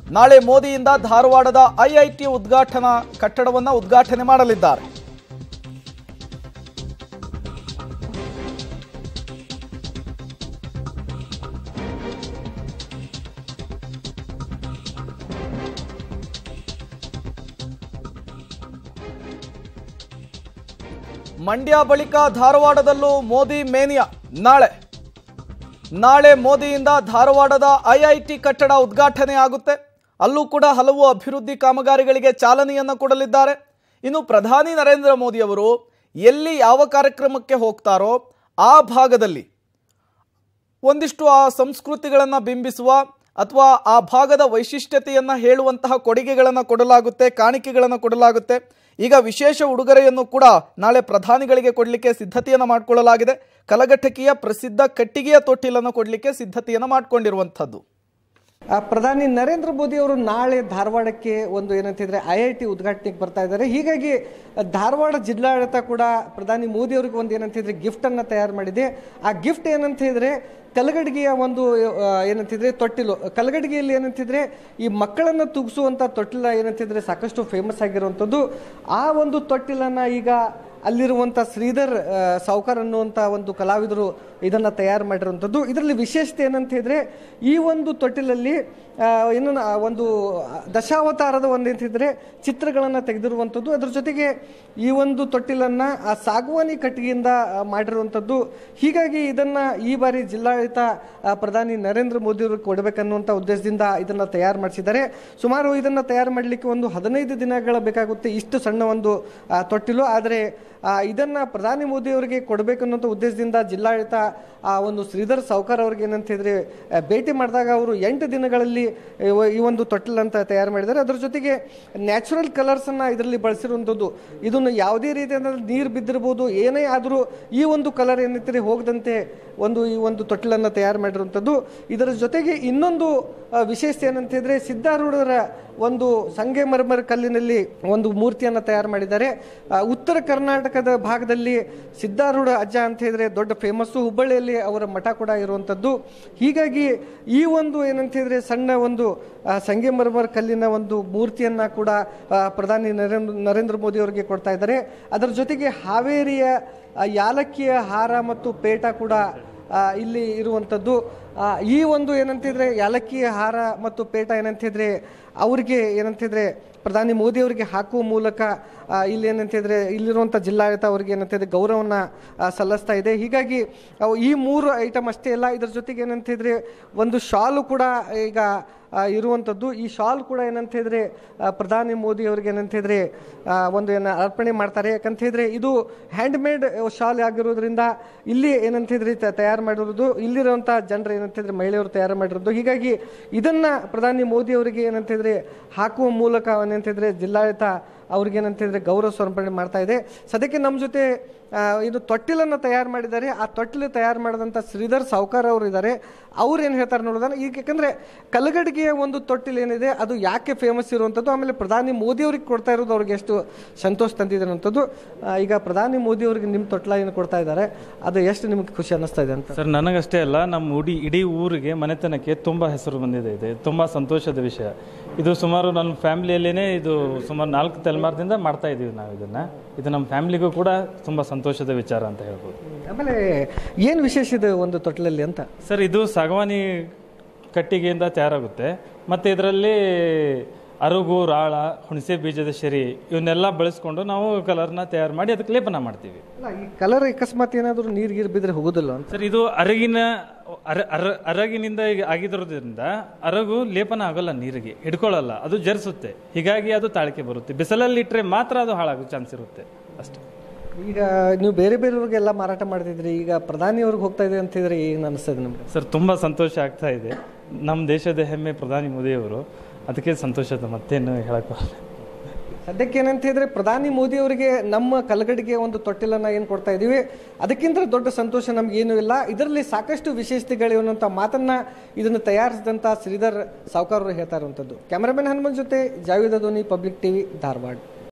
ನಾಳೆ ಮೋದಿಯಿಂದ ಧಾರವಾಡದ ಐಐಟಿ ಉದ್ಘಾಟನಾ ಕಟ್ಟಡವನ್ನು ಉದ್ಘಾಟನೆ ಮಾಡಲಿದ್ದಾರೆ ಮಂಡ್ಯ ಬಳಿಕ ಧಾರವಾಡದಲ್ಲೂ ಮೋದಿ ಮೇನಿಯಾ ನಾಳೆ ನಾಳೆ ಮೋದಿಯಿಂದ ಧಾರವಾಡದ ಐಐಟಿ ಕಟ್ಟಡ ಉದ್ಘಾಟನೆ ಆಗುತ್ತೆ ಅಲ್ಲೂ ಕೂಡ ಹಲವು ಅಭಿವೃದ್ಧಿ ಕಾಮಗಾರಿಗಳಿಗೆ ಚಾಲನೆಯನ್ನು ಕೊಡಲಿದ್ದಾರೆ ಇನ್ನು ಪ್ರಧಾನಿ ನರೇಂದ್ರ ಮೋದಿಯವರು ಎಲ್ಲಿ ಯಾವ ಕಾರ್ಯಕ್ರಮಕ್ಕೆ ಹೋಗ್ತಾರೋ ಆ ಭಾಗದಲ್ಲಿ ಒಂದಿಷ್ಟು ಆ ಸಂಸ್ಕೃತಿಗಳನ್ನು ಬಿಂಬಿಸುವ ಅಥವಾ ಆ ಭಾಗದ ವೈಶಿಷ್ಟ್ಯತೆಯನ್ನು ಹೇಳುವಂತಹ ಕೊಡುಗೆಗಳನ್ನು ಕೊಡಲಾಗುತ್ತೆ ಕಾಣಿಕೆಗಳನ್ನು ಕೊಡಲಾಗುತ್ತೆ ಈಗ ವಿಶೇಷ ಉಡುಗೊರೆಯನ್ನು ಕೂಡ ನಾಳೆ ಪ್ರಧಾನಿಗಳಿಗೆ ಕೊಡಲಿಕ್ಕೆ ಸಿದ್ಧತೆಯನ್ನು ಮಾಡಿಕೊಳ್ಳಲಾಗಿದೆ ಕಲಘಟಕಿಯ ಪ್ರಸಿದ್ಧ ಕಟ್ಟಿಗೆಯ ತೊಟ್ಟಿಲನ್ನು ಕೊಡಲಿಕ್ಕೆ ಸಿದ್ಧತೆಯನ್ನು ಮಾಡಿಕೊಂಡಿರುವಂಥದ್ದು ಆ, ಪ್ರಧಾನಿ ನರೇಂದ್ರ ಮೋದಿ ಅವರು ನಾಳೆ ಧಾರವಾಡಕ್ಕೆ ಒಂದು ಏನಂತಿದ್ರೆ ಐ ಐ ಟಿ ಉದ್ಘಾಟನೆಗೆ ಬರ್ತಾ ಇದ್ದಾರೆ ಹೀಗಾಗಿ ಆ, ಧಾರವಾಡ ಜಿಲ್ಲಾಡಳಿತ ಕೂಡ ಪ್ರಧಾನಿ ಮೋದಿ ಅವರಿಗೆ ಒಂದು ಏನಂತಿದ್ರೆ ಗಿಫ್ಟ್ ಅನ್ನ ತಯಾರು ಮಾಡಿದೆ ಆ ಗಿಫ್ಟ್ ಏನಂತ ಹೇಳಿದ್ರೆ ಕಲಗಡಿಗೆಯ ಒಂದು ಆ, ಏನಂತಿದ್ರೆ ತೊಟ್ಟಿಲು ಕಲಗಡಿಗೆಯಲ್ಲಿ ಏನಂತಿದ್ರೆ ಈ ಮಕ್ಕಳನ್ನು ತುಗಿಸುವಂತ ತೊಟ್ಟಿಲ ಏನಂತಿದ್ರೆ ಸಾಕಷ್ಟು ಫೇಮಸ್ ಆಗಿರುವಂಥದ್ದು ಆ ಒಂದು ತೊಟ್ಟಿಲನ್ನ ಈಗ ಅಲ್ಲಿರುವಂಥ ಶ್ರೀಧರ್ ಆ, ಸಾವ್ಕಾರ್ ಅನ್ನುವಂಥ ಒಂದು ಕಲಾವಿದರು ಇದನ್ನು ತಯಾರು ಮಾಡಿರುವಂಥದ್ದು ಇದರಲ್ಲಿ ವಿಶೇಷತೆ ಏನಂತ ಹೇಳಿದ್ರೆ ಈ ಒಂದು ತೊಟ್ಟಿಲಲ್ಲಿ ಆ, ಏನು ನ- ಒಂದು ದಶಾವತಾರದ ಒಂದು ಎಂತಿದ್ರೆ ಚಿತ್ರಗಳನ್ನು ತೆಗೆದಿರುವಂಥದ್ದು ಅದ್ರ ಜೊತೆಗೆ ಈ ಒಂದು ತೊಟ್ಟಿಲನ್ನು ಆ ಸಾಗವಾನಿ ಕಟ್ಟಿಗೆಯಿಂದ ಆ, ಮಾಡಿರುವಂಥದ್ದು ಹೀಗಾಗಿ ಇದನ್ನು ಈ ಬಾರಿ ಜಿಲ್ಲಾಡಳಿತ ಆ, ಪ್ರಧಾನಿ ನರೇಂದ್ರ ಮೋದಿ ಅವರು ಕೊಡಬೇಕನ್ನುವಂಥ ಉದ್ದೇಶದಿಂದ ಇದನ್ನು ತಯಾರು ಮಾಡಿಸಿದ್ದಾರೆ ಸುಮಾರು ಇದನ್ನು ತಯಾರು ಮಾಡಲಿಕ್ಕೆ ಒಂದು ಹದಿನೈದು ದಿನಗಳ ಬೇಕಾಗುತ್ತೆ ಇಷ್ಟು ಸಣ್ಣ ಒಂದು ಆ, ತೊಟ್ಟಿಲು ಆದರೆ ಆ, ಇದನ್ನ ಪ್ರಧಾನಿ ಮೋದಿ ಅವರಿಗೆ ಕೊಡಬೇಕನ್ನುವಂಥ ಉದ್ದೇಶದಿಂದ ಜಿಲ್ಲಾಡಳಿತ ಆ ಒಂದು ಶ್ರೀಧರ್ ಸಾವ್ಕಾರ್ ಅವ್ರಿಗೆ ಏನಂತ ಹೇಳಿದ್ರೆ ಆ, ಭೇಟಿ ಮಾಡಿದಾಗ ಅವರು ಎಂಟು ದಿನಗಳಲ್ಲಿ ಇವ- ಈ ಒಂದು ತೊಟ್ಟಿಲ್ ಅಂತ ತಯಾರು ಮಾಡಿದ್ದಾರೆ ಅದರ ಜೊತೆಗೆ ನ್ಯಾಚುರಲ್ ಕಲರ್ಸ್ ಅನ್ನ ಇದರಲ್ಲಿ ಬಳಸಿರುವಂಥದ್ದು ಇದನ್ನು ಯಾವುದೇ ರೀತಿಯಾದ ನೀರು ಬಿದ್ದಿರ್ಬೋದು ಏನೇ ಆದರೂ ಈ ಒಂದು ಕಲರ್ ಏನಂತಾರೆ ಹೋಗದಂತೆ ಒಂದು ಈ ಒಂದು ತೊಟ್ಟಿಲನ್ನು ತಯಾರು ಮಾಡಿರುವಂಥದ್ದು ಇದರ ಜೊತೆಗೆ ಇನ್ನೊಂದು ಆ, ವಿಶೇಷತೆ ಏನಂತ ಹೇಳಿದ್ರೆ ಸಿದ್ಧಾರೂಢರ ಒಂದು ಸಂಗಮರ್ಮರ್ ಕಲ್ಲಿನಲ್ಲಿ ಒಂದು ಮೂರ್ತಿಯನ್ನು ತಯಾರು ಮಾಡಿದ್ದಾರೆ ಆ, ಉತ್ತರ ಕರ್ನಾಟಕದ ಭಾಗದಲ್ಲಿ ಸಿದ್ಧಾರೂಢ ಅಜ್ಜ ಅಂತ ಹೇಳಿದ್ರೆ ದೊಡ್ಡ ಫೇಮಸ್ಸು ಹುಬ್ಬಳ್ಳಿಯಲ್ಲಿ ಅವರ ಮಠ ಕೂಡ ಇರುವಂಥದ್ದು ಹೀಗಾಗಿ ಈ ಒಂದು ಏನಂತ ಹೇಳಿದ್ರೆ ಸಣ್ಣ ಒಂದು ಆ, ಸಂಗಮರ್ಮರ್ ಕಲ್ಲಿನ ಒಂದು ಮೂರ್ತಿಯನ್ನ ಕೂಡ ಆ, ಪ್ರಧಾನಿ ನರೇಂದ್ರ ನರೇಂದ್ರ ಮೋದಿ ಅವರಿಗೆ ಕೊಡ್ತಾ ಇದ್ದಾರೆ ಅದರ ಜೊತೆಗೆ ಹಾವೇರಿಯ ಆ, ಯಾಲಕ್ಕಿಯ ಹಾರ ಮತ್ತು ಪೇಟ ಕೂಡ ಆ, ಇಲ್ಲಿ ಇರುವಂಥದ್ದು ಆ, ಈ ಒಂದು ಏನಂತಿದ್ರೆ ಯಾಲಕ್ಕಿ ಹಾರ ಮತ್ತು ಪೇಟ ಏನಂತಿದ್ರೆ ಅವ್ರಿಗೆ ಏನಂತಿದ್ರೆ ಪ್ರಧಾನಿ ಮೋದಿ ಅವರಿಗೆ ಹಾಕುವ ಮೂಲಕ ಆ, ಇಲ್ಲಿ ಏನಂತಿದ್ರೆ ಇಲ್ಲಿರುವಂಥ ಜಿಲ್ಲಾಡಳಿತ ಅವರಿಗೆ ಏನಂತಿದ್ರೆ ಗೌರವನ ಆ, ಸಲ್ಲಿಸ್ತಾ ಇದೆ ಹೀಗಾಗಿ ಅವು ಈ ಮೂರು ಐಟಮ್ ಅಷ್ಟೇ ಅಲ್ಲ ಇದರ ಜೊತೆಗೆ ಏನಂತಿದ್ರೆ ಒಂದು ಶಾಲು ಕೂಡ ಈಗ ಆ, ಇರುವಂಥದ್ದು ಈ ಶಾಲ್ ಕೂಡ ಏನಂತ ಹೇಳಿದ್ರೆ ಆ, ಪ್ರಧಾನಿ ಮೋದಿ ಅವರಿಗೆ ಏನಂತ ಹೇಳಿದ್ರೆ ಆ, ಒಂದು ಏನು ಅರ್ಪಣೆ ಮಾಡ್ತಾರೆ ಯಾಕಂತ ಹೇಳಿದ್ರೆ ಇದು ಹ್ಯಾಂಡ್ ಮೇಡ್ ಶಾಲ್ ಆಗಿರೋದ್ರಿಂದ ಇಲ್ಲಿ ಏನಂತ ಹೇಳಿದ್ರೆ ತ- ತಯಾರು ಮಾಡಿರೋದು ಇಲ್ಲಿರುವಂಥ ಜನರು ಏನಂತ ಹೇಳಿದ್ರೆ ಮಹಿಳೆಯರು ತಯಾರು ಮಾಡಿರೋದು ಹೀಗಾಗಿ ಇದನ್ನ ಪ್ರಧಾನಿ ಮೋದಿ ಅವರಿಗೆ ಏನಂತ ಹೇಳಿದ್ರೆ ಹಾಕುವ ಮೂಲಕ ಏನಂತ ಹೇಳಿದ್ರೆ ಜಿಲ್ಲಾಡಳಿತ ಅವ್ರಿಗೆ ಏನಂತ ಹೇಳಿದ್ರೆ ಗೌರವ ಸಮರ್ಪಣೆ ಮಾಡ್ತಾ ಇದೆ ಸದ್ಯಕ್ಕೆ ನಮ್ಮ ಜೊತೆ ಆ, ಇದು ತೊಟ್ಟಿಲನ್ನು ತಯಾರು ಮಾಡಿದ್ದಾರೆ ಆ ತೊಟ್ಟಿಲು ತಯಾರು ಮಾಡಿದಂಥ ಶ್ರೀಧರ್ ಸಾವ್ಕಾರ್ ಅವರು ಇದ್ದಾರೆ ಅವ್ರು ಏನು ಹೇಳ್ತಾರೆ ನೋಡೋದನ್ನ ಈಗ ಯಾಕಂದ್ರೆ ಕಲಗಡಿಗೆಯ ಒಂದು ತೊಟ್ಟಿಲು ಏನಿದೆ ಅದು ಯಾಕೆ ಫೇಮಸ್ ಇರುವಂಥದ್ದು ಆಮೇಲೆ ಪ್ರಧಾನಿ ಮೋದಿ ಅವ್ರಿಗೆ ಕೊಡ್ತಾ ಇರೋದು ಅವ್ರಿಗೆ ಎಷ್ಟು ಸಂತೋಷ ತಂದಿದೆ ಅನ್ನೋಂಥದ್ದು ಆ, ಈಗ ಪ್ರಧಾನಿ ಮೋದಿ ಅವರಿಗೆ ನಿಮ್ಮ ತೊಟ್ಲ ಏನು ಕೊಡ್ತಾ ಇದ್ದಾರೆ ಅದು ಎಷ್ಟು ನಿಮಗೆ ಖುಷಿ ಅನ್ನಿಸ್ತಾ ಇದೆ ಅಂತ ಸರ್ ನನಗಷ್ಟೇ ಅಲ್ಲ ನಮ್ಮ ಉಡಿ ಇಡೀ ಊರಿಗೆ ಮನೆತನಕ್ಕೆ ತುಂಬ ಹೆಸರು ಬಂದಿದೆ ಇದೆ ತುಂಬ ಸಂತೋಷದ ವಿಷಯ ಇದು ಸುಮಾರು ನನ್ನ ಫ್ಯಾಮಿಲಿಯಲ್ಲೇ ಇದು ಸುಮಾರು ನಾಲ್ಕು ತಲೆಮಾರದಿಂದ ಮಾಡ್ತಾ ಇದ್ದೀವಿ ನಾವು ಇದನ್ನು ಇದು ನಮ್ಮ ಫ್ಯಾಮಿಲಿಗೂ ಕೂಡ ತುಂಬ ಸಂತೋಷದ ವಿಚಾರ ಅಂತ ಹೇಳ್ಬೋದು ಆಮೇಲೆ ಏನು ವಿಶೇಷ ಇದೆ ಒಂದು ತೊಟ್ಲಲ್ಲಿ ಅಂತ ಸರ್ ಇದು ಸಾಗವಾನಿ ಕಟ್ಟಿಗೆಯಿಂದ ತಯಾರಾಗುತ್ತೆ ಮತ್ತು ಇದರಲ್ಲಿ ಅರುಗು ರಾಳ ಹುಣಸೆ ಬೀಜದ ಶರಿ ಇವನ್ನೆಲ್ಲ ಬಳಸ್ಕೊಂಡು ನಾವು ಕಲರ್ನ ತಯಾರು ಮಾಡಿ ಅದಕ್ಕೆ ಲೇಪನ ಮಾಡ್ತೀವಿ ಅಲ್ಲ ಈ ಕಲರ್ ಅಕಸ್ಮಾತ್ ಏನಾದರೂ ನೀರು ಗೀರು ಬಿದ್ದರೆ ಹೋಗೋದಿಲ್ಲ ಅಂತ ಸರ್ ಇದು ಅರಗಿನ ಅರ ಅರ ಅರಗಿನಿಂದ ಈಗ ಆಗಿರೋದ್ರಿಂದ ಅರಗು ಲೇಪನ ಆಗೋಲ್ಲ ನೀರಿಗೆ ಹಿಡ್ಕೊಳ್ಳಲ್ಲ ಅದು ಜರಿಸುತ್ತೆ ಹೀಗಾಗಿ ಅದು ತಾಳಿಕೆ ಬರುತ್ತೆ ಬಿಸಿಲಲ್ಲಿ ಇಟ್ಟರೆ ಮಾತ್ರ ಅದು ಹಾಳಾಗೋ ಚಾನ್ಸ್ ಇರುತ್ತೆ ಅಷ್ಟೇ ಈಗ ನೀವು ಬೇರೆ ಬೇರೆಯವ್ರಿಗೆಲ್ಲ ಮಾರಾಟ ಮಾಡ್ತಿದ್ರಿ ಈಗ ಪ್ರಧಾನಿ ಅವ್ರಿಗೆ ಹೋಗ್ತಾ ಇದೆ ಅಂತಿದ್ರೆ ಏನು ಅನಿಸ್ತದೆ ನಿಮ್ಗೆ ಸರ್ ತುಂಬ ಸಂತೋಷ ಆಗ್ತಾ ಇದೆ ನಮ್ಮ ದೇಶದ ಹೆಮ್ಮೆ ಪ್ರಧಾನಿ ಮೋದಿಯವರು ಅದಕ್ಕೆ ಸಂತೋಷದ ಮತ್ತೇನು ಹೇಳಕ್ಕೆ ಸದ್ಯಕ್ಕೆ ಏನಂತ ಹೇಳಿದ್ರೆ ಪ್ರಧಾನಿ ಮೋದಿ ಅವರಿಗೆ ನಮ್ಮ ಕಲಗಡಿಗೆ ಒಂದು ತೊಟ್ಟಿಲನ್ನ ಏನು ಕೊಡ್ತಾ ಇದೀವಿ ಅದಕ್ಕಿಂತ ದೊಡ್ಡ ಸಂತೋಷ ನಮ್ಗೆ ಏನೂ ಇಲ್ಲ ಇದರಲ್ಲಿ ಸಾಕಷ್ಟು ವಿಶೇಷತೆಗಳಿವೆ ಅನ್ನೋಂಥ ಮಾತನ್ನ ಇದನ್ನು ತಯಾರಿಸಿದಂಥ ಶ್ರೀಧರ್ ಸಾವ್ಕಾರ್ ಅವರು ಹೇಳ್ತಾ ಇರುವಂಥದ್ದು ಕ್ಯಾಮರಾಮನ್ ಹನುಮನ್ ಜೊತೆ ಜಾವೇದ ಧೋನಿ ಪಬ್ಲಿಕ್ ಟಿವಿ ಧಾರವಾಡ